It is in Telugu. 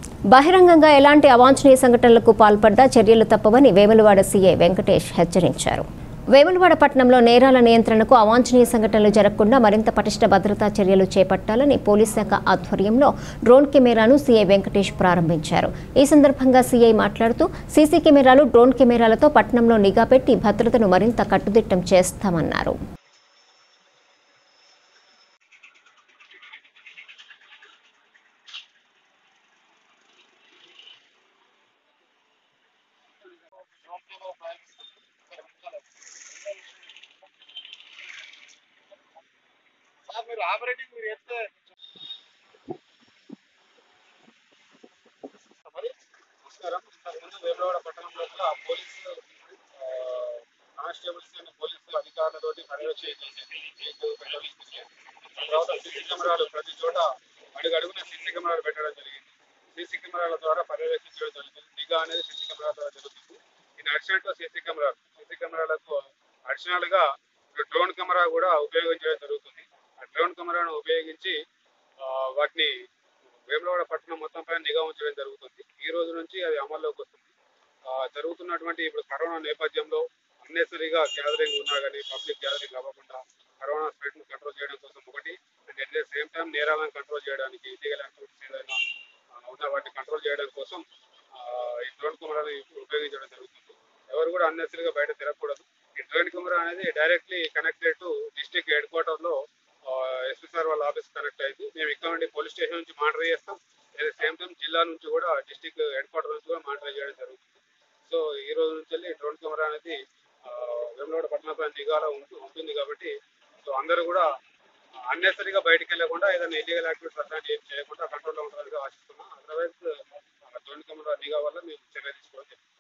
బహిరంగంగా ఎలాంటి అవాంఛనీయ సంఘటనలకు పాల్పడ్డా చర్యలు తప్పవని వేములవాడ సీఐ వెంకటేష్ హెచ్చరించారు వేములవాడ పట్టణంలో నేరాల నియంత్రణకు అవాంఛనీయ సంఘటనలు జరగకుండా మరింత పటిష్ట భద్రతా చర్యలు చేపట్టాలని పోలీస్ శాఖ ఆధ్వర్యంలో డ్రోన్ కెమెరాను సీఐ వెంకటేష్ ప్రారంభించారు ఈ సందర్భంగా సీఐ మాట్లాడుతూ సీసీ కెమెరాలు డ్రోన్ కెమెరాలతో పట్టణంలో నిఘా పెట్టి భద్రతను మరింత కట్టుదిట్టం చేస్తామన్నారు సార్ మీరు ఆపరేటింగ్ మీరు ఎత్తే మరి నమస్కారం ఇంతకుముందు వేములవాడ పట్టణంలో కూడా పోలీసు ఆ, కానిస్టేబుల్స్ అండ్ పోలీసు అధికారులతోటి పర్యవేక్షణ చేసి మీకు పెట్టడం జరిగింది. తర్వాత సీసీ కెమెరాలు ప్రతి చోట అడుగు అడుగున సీసీ కెమెరాలు పెట్టడం జరిగింది సీసీ కెమెరాల ద్వారా పర్యవేక్షించడం జరుగుతుంది నిఘా అనేది సీసీ కెమెరా ద్వారా జరుగుతుంది ఇన్ అడిషనల్ టు సీసీ కెమెరాలు సీసీ కెమెరాలకు అడిషనల్ గా డ్రోన్ కెమెరా కూడా ఉపయోగించడం జరుగుతుంది ఆ డ్రోన్ కెమెరాను ఉపయోగించి ఆ, వాటిని వేములవాడ పట్టణం మొత్తం పైన నిఘా ఉంచడం జరుగుతుంది ఈ రోజు నుంచి అది అమల్లోకి వస్తుంది ఆ, జరుగుతున్నటువంటి ఇప్పుడు కరోనా నేపథ్యంలో అన్నెసరీగా గ్యాదరింగ్ ఉన్నా కానీ పబ్లిక్ గ్యాదరింగ్ అవ్వకుండా కరోనా స్ప్రెడ్ ను కంట్రోల్ చేయడం కోసం ఒకటి and at the same time నేరాలను కంట్రోల్ చేయడానికి ఇల్లీగల్ యాక్టివిటీస్ ఏదైనా ఆ, ఉన్న వాటిని కంట్రోల్ చేయడం కోసం ఆ, ఈ డ్రోన్ కెమెరాని ఉపయోగించడం జరుగుతుంది ఎవరు కూడా అన్నెసరీగా బయట తిరగకూడదు ఈ డ్రోన్ కెమెరా అనేది directly connected to district head quarter లో ఎస్పీ సార్ వాళ్ళ ఆఫీస్ కనెక్ట్ అయింది మేము ఇక్కడ నుండి పోలీస్ స్టేషన్ నుంచి మానిటర్ చేస్తాం అట్ ద సేమ్ టైం జిల్లా నుంచి కూడా డిస్ట్రిక్ట్ హెడ్ క్వార్టర్ నుంచి కూడా మానిటర్ చేయడం జరుగుతుంది సో ఈ రోజు నుంచి వెళ్ళి డ్రోన్ కెమెరా అనేది ఆ, వేములవాడ పట్టణపై నిఘాలో ఉంటు ఉంటుంది కాబట్టి సో అందరూ కూడా అన్నెసరీగా బయటికి వెళ్ళకుండా ఏదైనా ఇల్లీగల్ యాక్టివిటీస్ అట్లాంటి ఏం చేయకుండా కంట్రోల్లో ఉంటుందిగా ఆశిస్తున్నాం అదర్వైజ్ డ్రోన్ కెమెరా నిఘా వల్ల మేము చర్య తీసుకోవడం జరిగింది.